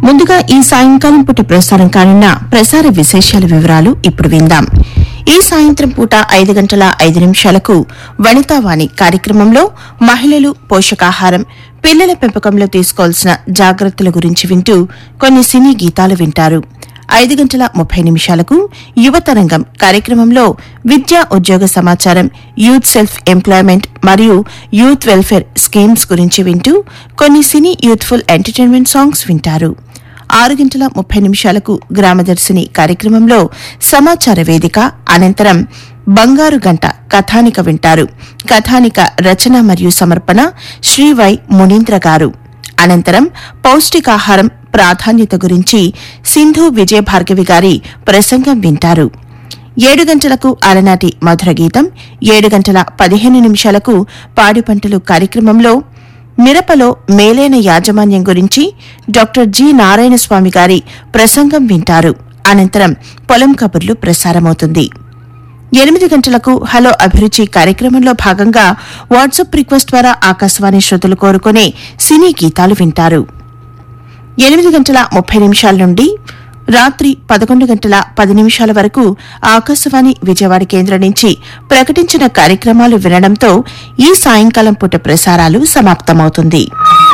ముందుగా ఈ సాయంకాలం పూట ప్రసారం కానున్న ప్రసార విశేషాల వివరాలు ఇప్పుడు విందాం ఈ సాయంత్రం పూట ఐదు గంటల ఐదు నిమిషాలకు వనితావాణి కార్యక్రమంలో మహిళలు పోషకాహారం పిల్లల పెంపకంలో తీసుకోవాల్సిన జాగ్రత్తల గురించి వింటూ కొన్ని సినీ గీతాలు వింటారు ఐదు గంటల ముప్పై నిమిషాలకు యువతరంగం కార్యక్రమంలో విద్యా ఉద్యోగ సమాచారం యూత్ సెల్ఫ్ ఎంప్లాయ్మెంట్ మరియు యూత్ వెల్ఫేర్ స్కీమ్స్ గురించి వింటూ కొన్ని సినీ యూత్ఫుల్ ఎంటర్టైన్మెంట్ సాంగ్స్ వింటారు ఆరు గంటల ముప్పై నిమిషాలకు గ్రామదర్శిని కార్యక్రమంలో సమాచార వేదిక అనంతరం బంగారు గంట కథానిక వింటారు కథానిక రచన మరియు సమర్పణ శ్రీ వై మునీంద్ర గారు అనంతరం పౌష్టికాహారం ప్రాధాన్యత గురించి సింధు విజయభార్గవి గారి ప్రసంగం వింటారు ఏడు గంటలకు అలనాటి మధుర గీతం ఏడు గంటల పదిహేను నిమిషాలకు పాడి పంటలు కార్యక్రమంలో మిరపలో మేలైన యాజమాన్యం గురించి డాక్టర్ జి నారాయణస్వామి గారి ప్రసంగం వింటారు అనంతరం పొలం కబుర్లు ప్రసారమవుతుంది ఎనిమిది గంటలకు హలో అభిరుచి కార్యక్రమంలో భాగంగా వాట్సాప్ రిక్వెస్ట్ ద్వారా ఆకాశవాణి శ్రోతలు కోరుకునే సినీ గీతాలు వింటారు ఎనిమిది గంటల ముప్పై నిమిషాల నుండి రాత్రి పదకొండు గంటల పది నిమిషాల వరకు ఆకాశవాణి విజయవాడ కేంద్రం నుంచి ప్రకటించిన కార్యక్రమాలు వినడంతో ఈ సాయంకాలం పూట ప్రసారాలు సమాప్తమవుతుంది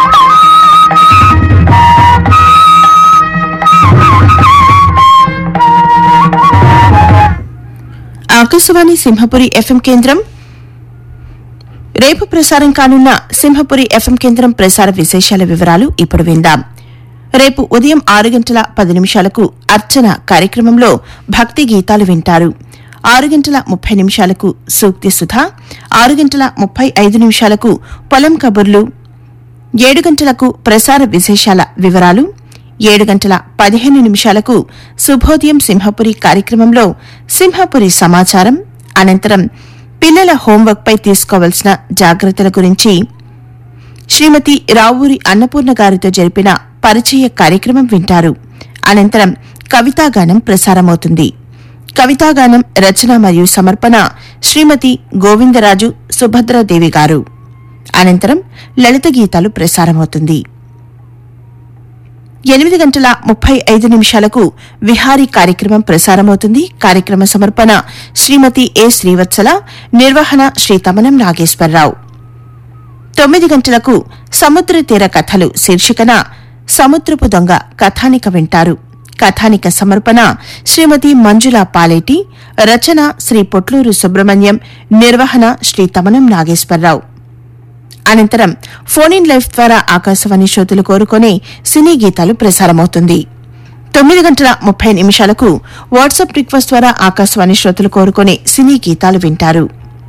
ఆకాశవాణి సింహపురి ఎఫ్ఎం కేంద్రం రేపు ప్రసారం కానున్న సింహపురి ఎఫ్ఎం కేంద్రం ప్రసార విశేషాల వివరాలు ఇప్పుడు విందాం రేపు ఉదయం ఆరు గంటల పది నిమిషాలకు అర్చన కార్యక్రమంలో భక్తి గీతాలు వింటారు ఆరు గంటల ముప్పై నిమిషాలకు సూక్తి సుధ ఆరు గంటల ముప్పై ఐదు నిమిషాలకు పొలం కబుర్లు ఏడు గంటలకు ప్రసార విశేషాల వివరాలు ఏడు గంటల పదిహేను నిమిషాలకు శుభోదయం సింహపురి కార్యక్రమంలో సింహపురి సమాచారం అనంతరం పిల్లల హోంవర్క్పై తీసుకోవాల్సిన జాగ్రత్తల గురించి శ్రీమతి రావూరి అన్నపూర్ణ గారితో జరిపిన పరిచయ కార్యక్రమం వింటారు అనంతరం కవితాగానం ప్రసారమవుతుంది కవితాగానం రచన మరియు సమర్పణ శ్రీమతి గోవిందరాజు సుభద్రాదేవి గారు అనంతరం లలిత గీతాలు ప్రసారమవుతుంది ఎనిమిది గంటల ముప్పై ఐదు నిమిషాలకు విహారీ కార్యక్రమం ప్రసారమవుతుంది కార్యక్రమ సమర్పణ శ్రీమతి ఏ శ్రీవత్సల నిర్వహణ శ్రీ తమనం నాగేశ్వరరావు తొమ్మిది గంటలకు సముద్ర తీర కథలు శీర్షికన సముద్రపు దొంగ కథానిక వింటారు కథానిక సమర్పణ శ్రీమతి మంజుల పాలేటి రచన శ్రీ పొట్లూరు సుబ్రహ్మణ్యం నిర్వహణ శ్రీ తమనం నాగేశ్వరరావు అనంతరం ఫోన్ ఇన్ లైఫ్ ద్వారా ఆకాశవాణి శ్రోతలు కోరుకునే సినీ గీతాలు ప్రసారమవుతుంది తొమ్మిది గంటల ముప్పై నిమిషాలకు వాట్సాప్ రిక్వెస్ట్ ద్వారా ఆకాశవాణి శ్రోతలు కోరుకునే సినీ గీతాలు వింటారు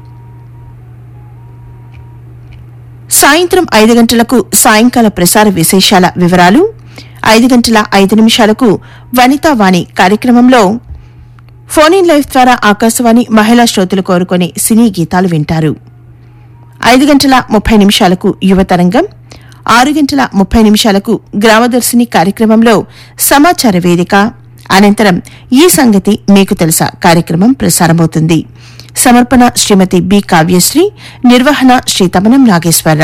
సాయంత్రం ఐదు గంటలకు సాయంకాల ప్రసార విశేషాల వివరాలు ఐదు గంటల ఐదు నిమిషాలకు వనితా వాణి కార్యక్రమంలో ఫోన్ ఇన్ లైఫ్ ద్వారా ఆకాశవాణి మహిళా శ్రోతలు కోరుకునే సినీ గీతాలు వింటారు ఐదు గంటల ముప్పై నిమిషాలకు యువతరంగం ఆరు గంటల ముప్పై నిమిషాలకు గ్రామదర్శిని కార్యక్రమంలో సమాచార వేదిక అనంతరం ఈ సంగతి మీకు తెలుసా కార్యక్రమం ప్రసారమవుతుంది సమర్పణ శ్రీమతి బి కావ్యశ్రీ నిర్వహణ శ్రీ తమనం నాగేశ్వరరావు